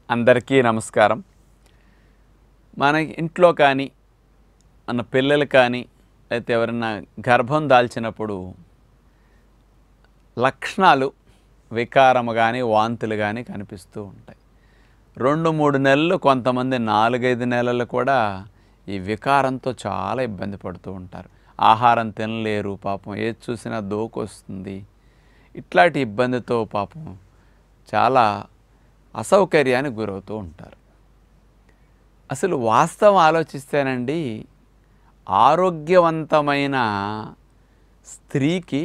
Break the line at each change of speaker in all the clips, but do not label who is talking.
అందరికీ నమస్కారం మన ఇంట్లో కానీ మన పిల్లలు కానీ అయితే ఎవరైనా గర్భం దాల్చినప్పుడు లక్షణాలు వికారము కానీ వాంతులు కానీ కనిపిస్తూ ఉంటాయి రెండు మూడు నెలలు కొంతమంది నాలుగైదు నెలలు కూడా ఈ వికారంతో చాలా ఇబ్బంది పడుతూ ఉంటారు ఆహారం తినలేరు పాపం ఏది చూసినా దోకొస్తుంది ఇట్లాంటి ఇబ్బందితో పాపం చాలా అసౌకర్యానికి గురవుతూ ఉంటారు అసలు వాస్తవం ఆలోచిస్తేనండి ఆరోగ్యవంతమైన స్త్రీకి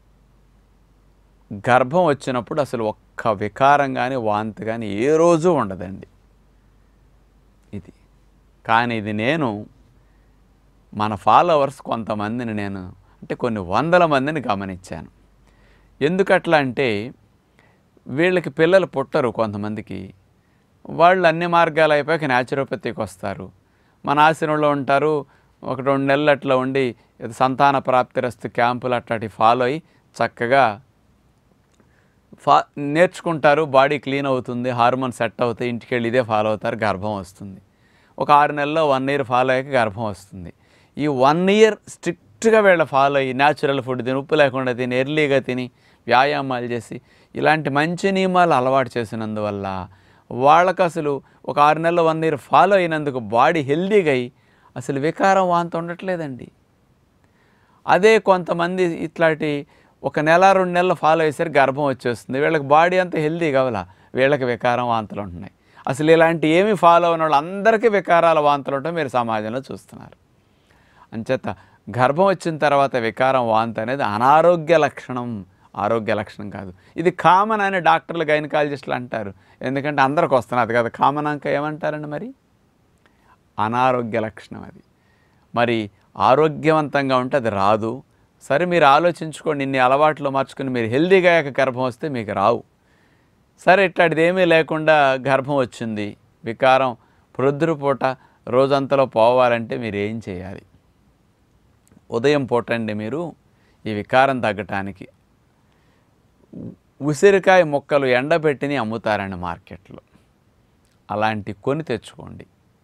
గర్భం వచ్చినప్పుడు అసలు ఒక్క వికారం కానీ వాంతి కానీ ఏ రోజు ఉండదండి ఇది కానీ ఇది నేను మన ఫాలోవర్స్ కొంతమందిని నేను అంటే కొన్ని వందల మందిని గమనించాను ఎందుకట్లా అంటే వీళ్ళకి పిల్లలు పుట్టరు కొంతమందికి వాళ్ళు అన్ని మార్గాలు అయిపోయాక న్యాచురోపతికి వస్తారు మన ఆశ్రమంలో ఉంటారు ఒక రెండు నెలలు అట్లా ఉండి ఏదో సంతాన ప్రాప్తిరస్తు క్యాంపులు అట్లాంటి ఫాలో అయ్యి చక్కగా ఫా నేర్చుకుంటారు బాడీ క్లీన్ అవుతుంది హార్మోన్ సెట్ అవుతాయి ఇంటికి వెళ్ళి ఇదే ఫాలో అవుతారు గర్భం వస్తుంది ఒక ఆరు నెలల్లో వన్ ఇయర్ ఫాలో అయ్యాక గర్భం వస్తుంది ఈ వన్ ఇయర్ స్ట్రిక్ట్గా వీళ్ళ ఫాలో అయ్యి న్యాచురల్ ఫుడ్ తిని ఉప్పు లేకుండా తిని ఎర్లీగా తిని వ్యాయామాలు చేసి ఇలాంటి మంచి నియమాలు అలవాటు చేసినందువల్ల వాళ్ళకు అసలు ఒక ఆరు నెలలు వన్ ఇయర్ ఫాలో అయినందుకు బాడీ హెల్దీగా అయ్యి అసలు వికారం వాంత ఉండట్లేదండి అదే కొంతమంది ఇట్లాంటి ఒక నెల రెండు నెలలు ఫాలో అయ్యేసరికి గర్భం వచ్చేస్తుంది వీళ్ళకి బాడీ అంతా హెల్దీ కావాలా వీళ్ళకి వికారం వాంతులు ఉంటున్నాయి అసలు ఇలాంటి ఏమి ఫాలో అయిన వాళ్ళు అందరికీ వికారాల వాంతులు ఉంటాయి మీరు సమాజంలో చూస్తున్నారు అంచేత గర్భం వచ్చిన తర్వాత వికారం వాంతి అనేది అనారోగ్య లక్షణం ఆరోగ్య లక్షణం కాదు ఇది కామన్ అని డాక్టర్లు గైనకాలజిస్టులు అంటారు ఎందుకంటే అందరికి వస్తున్నది కదా కామన్ అంక ఏమంటారండి మరి అనారోగ్య లక్షణం అది మరి ఆరోగ్యవంతంగా ఉంటే అది రాదు సరే మీరు ఆలోచించుకోండి ఇన్ని అలవాట్లు మార్చుకుని మీరు హెల్దీగా అయ్యాక గర్భం వస్తే మీకు రావు సరే ఇట్లాంటిది ఏమీ లేకుండా గర్భం వచ్చింది వికారం ప్రొద్దురుపూట రోజంతలో పోవాలంటే మీరు ఏం చేయాలి ఉదయం పూట అండి మీరు ఈ వికారం తగ్గటానికి ఉసిరికాయ మొక్కలు ఎండబెట్టిని అమ్ముతారండి మార్కెట్లో అలాంటి కొని తెచ్చుకోండి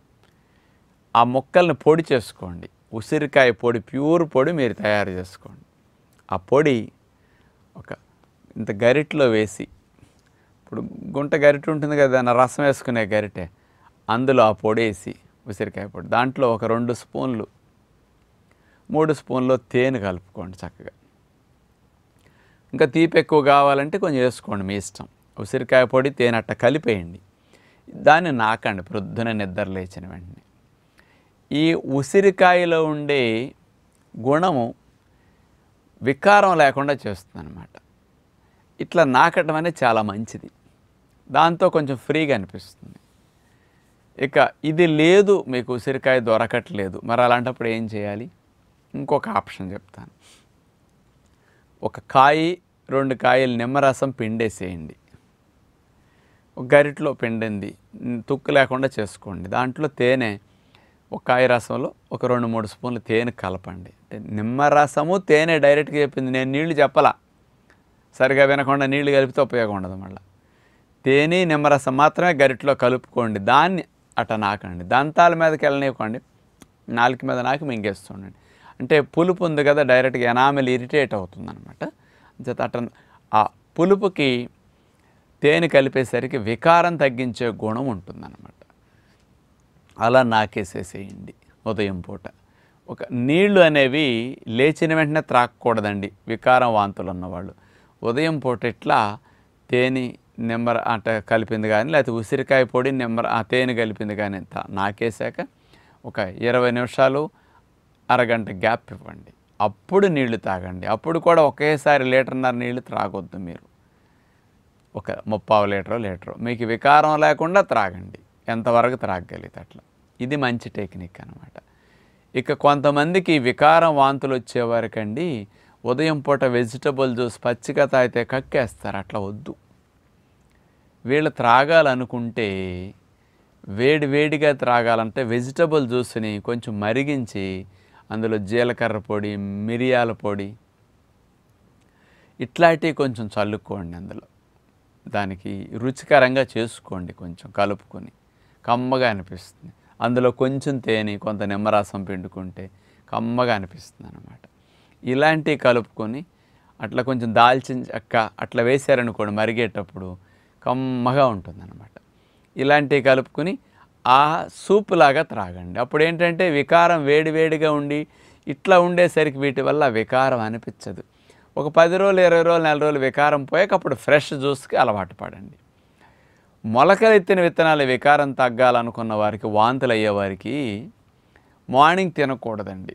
ఆ మొక్కల్ని పొడి చేసుకోండి ఉసిరికాయ పొడి ప్యూర్ పొడి మీరు తయారు చేసుకోండి ఆ పొడి ఒక ఇంత గరిటలో వేసి ఇప్పుడు గుంట గరిటె ఉంటుంది కదా దాన్ని రసం వేసుకునే గరిటె అందులో ఆ పొడి వేసి ఉసిరికాయ పొడి దాంట్లో ఒక రెండు స్పూన్లు మూడు స్పూన్లు తేనె కలుపుకోండి చక్కగా ఇంకా తీపి ఎక్కువ కావాలంటే కొంచెం వేసుకోండి మీ ఇష్టం ఉసిరికాయ పొడి తేనె అట్ట కలిపేయండి దాన్ని నాకండి ప్రొద్దున నిద్ర లేచిన వెంటనే ఈ ఉసిరికాయలో ఉండే గుణము వికారం లేకుండా చేస్తుంది అనమాట ఇట్లా నాకటం అనేది చాలా మంచిది దాంతో కొంచెం ఫ్రీగా అనిపిస్తుంది ఇక ఇది లేదు మీకు ఉసిరికాయ దొరకట్లేదు మరి అలాంటప్పుడు ఏం చేయాలి ఇంకొక ఆప్షన్ చెప్తాను ఒక కాయి రెండు కాయలు నిమ్మరసం పిండేసేయండి ఒక గరిటలో పిండింది తుక్కు లేకుండా చేసుకోండి దాంట్లో తేనె ఒక కాయ రసంలో ఒక రెండు మూడు స్పూన్లు తేనె కలపండి అంటే నిమ్మరసము తేనె డైరెక్ట్గా చెప్పింది నేను నీళ్లు చెప్పలా సరిగా వినకుండా నీళ్లు కలిపితే ఉపయోగం ఉండదు మళ్ళీ తేనె నిమ్మరసం మాత్రమే గరిటలో కలుపుకోండి దాన్ని అట నాకండి దంతాల మీదకి వెళ్ళనివ్వకండి నాలుగు మీద నాకి మింగేస్తుండండి అంటే పులుపు ఉంది కదా డైరెక్ట్గా ఎనామిల్ ఇరిటేట్ అవుతుంది అనమాట అంచేత అట ఆ పులుపుకి తేనె కలిపేసరికి వికారం తగ్గించే గుణం ఉంటుందన్నమాట అలా నాకేసేసేయండి ఉదయం పూట ఒక నీళ్లు అనేవి లేచిన వెంటనే త్రాగకూడదండి వికారం వాంతులు ఉన్నవాళ్ళు ఉదయం పూట ఇట్లా తేనె నెంబర్ అంటే కలిపింది కానీ లేకపోతే ఉసిరికాయ పొడి నెంబర్ ఆ తేనె కలిపింది కానీ తా- నాకేసాక ఒక ఇరవై నిమిషాలు అరగంట గ్యాప్ ఇవ్వండి అప్పుడు నీళ్లు తాగండి అప్పుడు కూడా ఒకేసారి లీటర్న్నర నీళ్లు త్రాగొద్దు మీరు ఒక ముప్పావు లీటరో లీటరో మీకు వికారం లేకుండా త్రాగండి ఎంతవరకు త్రాగగలిగితే అట్లా ఇది మంచి టెక్నిక్ అనమాట ఇక కొంతమందికి వికారం వాంతులు వచ్చేవారికండి ఉదయం పూట వెజిటబుల్ జ్యూస్ పచ్చిగా తాగితే కక్కేస్తారు అట్లా వద్దు వీళ్ళు త్రాగాలనుకుంటే వేడి వేడిగా త్రాగాలంటే వెజిటబుల్ జ్యూస్ని కొంచెం మరిగించి అందులో జీలకర్ర పొడి మిరియాల పొడి ఇట్లాంటివి కొంచెం చల్లుకోండి అందులో దానికి రుచికరంగా చేసుకోండి కొంచెం కలుపుకొని కమ్మగా అనిపిస్తుంది అందులో కొంచెం తేనె కొంత నిమ్మరసం పిండుకుంటే కమ్మగా అనిపిస్తుంది అనమాట ఇలాంటివి కలుపుకొని అట్లా కొంచెం దాల్చిన చెక్క అట్లా వేసారనుకోండి మరిగేటప్పుడు కమ్మగా ఉంటుందన్నమాట ఇలాంటివి కలుపుకొని ఆ సూప్ లాగా త్రాగండి అప్పుడు ఏంటంటే వికారం వేడి వేడిగా ఉండి ఇట్లా ఉండేసరికి వీటి వల్ల వికారం అనిపించదు ఒక పది రోజులు ఇరవై రోజులు నెల రోజులు వికారం పోయాక అప్పుడు ఫ్రెష్ జ్యూస్కి అలవాటు పడండి మొలకలెత్తిన విత్తనాలు వికారం తగ్గాలనుకున్న వారికి వాంతులు అయ్యేవారికి మార్నింగ్ తినకూడదండి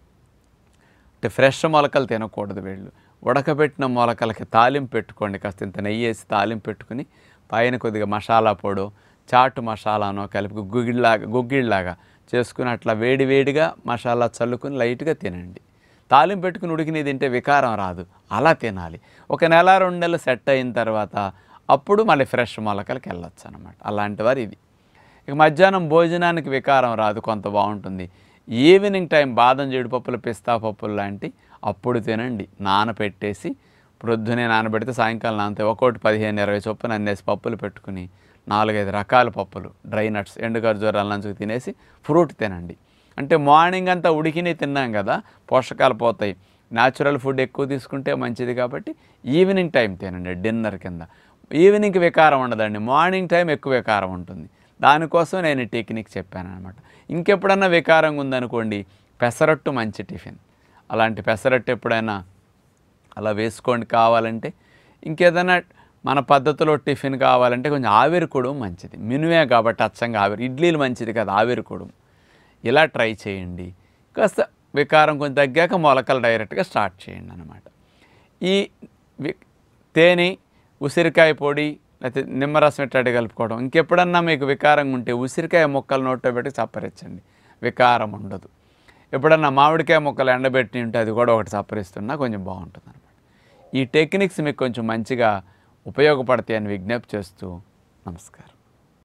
అంటే ఫ్రెష్ మొలకలు తినకూడదు వీళ్ళు ఉడకబెట్టిన మొలకలకి తాలింపు పెట్టుకోండి కాస్త ఇంత నెయ్యి వేసి తాలింపు పెట్టుకుని పైన కొద్దిగా మసాలా పొడు చాటు మసాలానో కలిపి గుగ్గిళ్ళలాగా గుగ్గిళ్ళలాగా చేసుకుని అట్లా వేడి వేడిగా మసాలా చల్లుకుని లైట్గా తినండి తాలింపు పెట్టుకుని ఉడికినది తింటే వికారం రాదు అలా తినాలి ఒక నెల రెండు నెలలు సెట్ అయిన తర్వాత అప్పుడు మళ్ళీ ఫ్రెష్ మొలకలకి వెళ్ళొచ్చు అనమాట అలాంటి వారు ఇది ఇక మధ్యాహ్నం భోజనానికి వికారం రాదు కొంత బాగుంటుంది ఈవినింగ్ టైం బాదం జీడిపప్పులు పిస్తా పప్పులు లాంటి అప్పుడు తినండి నానపెట్టేసి ప్రొద్దునే నానబెడితే సాయంకాలం నానితే ఒక్కోటి పదిహేను ఇరవై చొప్పున అన్నేసి పప్పులు పెట్టుకుని నాలుగైదు రకాల పప్పులు డ్రై నట్స్ ఎండు ఖర్జూరాల నంచుకు తినేసి ఫ్రూట్ తినండి అంటే మార్నింగ్ అంతా ఉడికిని తిన్నాం కదా పోషకాలు పోతాయి న్యాచురల్ ఫుడ్ ఎక్కువ తీసుకుంటే మంచిది కాబట్టి ఈవినింగ్ టైం తినండి డిన్నర్ కింద ఈవినింగ్కి వికారం ఉండదండి మార్నింగ్ టైం ఎక్కువ వికారం ఉంటుంది దానికోసం నేను ఈ టెక్నిక్ చెప్పాను అనమాట ఇంకెప్పుడన్నా వికారంగా ఉందనుకోండి పెసరట్టు మంచి టిఫిన్ అలాంటి పెసరట్టు ఎప్పుడైనా అలా వేసుకోండి కావాలంటే ఇంకేదైనా మన పద్ధతిలో టిఫిన్ కావాలంటే కొంచెం ఆవిరి కుడుము మంచిది మినువే కాబట్టి అచ్చంగా ఆవిరి ఇడ్లీలు మంచిది కదా ఆవిరి కుడుము ఇలా ట్రై చేయండి కాస్త వికారం కొంచెం తగ్గాక మొలకలు డైరెక్ట్గా స్టార్ట్ చేయండి అనమాట ఈ వి- తేనె ఉసిరికాయ పొడి లేకపోతే నిమ్మరసం ఇట్లాంటి కలుపుకోవడం ఇంకెప్పుడన్నా మీకు వికారంగా ఉంటే ఉసిరికాయ మొక్కలు నోట్లో పెట్టి చప్పరించండి వికారం ఉండదు ఎప్పుడన్నా మామిడికాయ మొక్కలు ఎండబెట్టి ఉంటే అది కూడా ఒకటి చప్పరిస్తున్నా కొంచెం బాగుంటుంది అనమాట ఈ టెక్నిక్స్ మీకు కొంచెం మంచిగా ఉపయోగపడతాయని విజ్ఞప్తి చేస్తూ నమస్కారం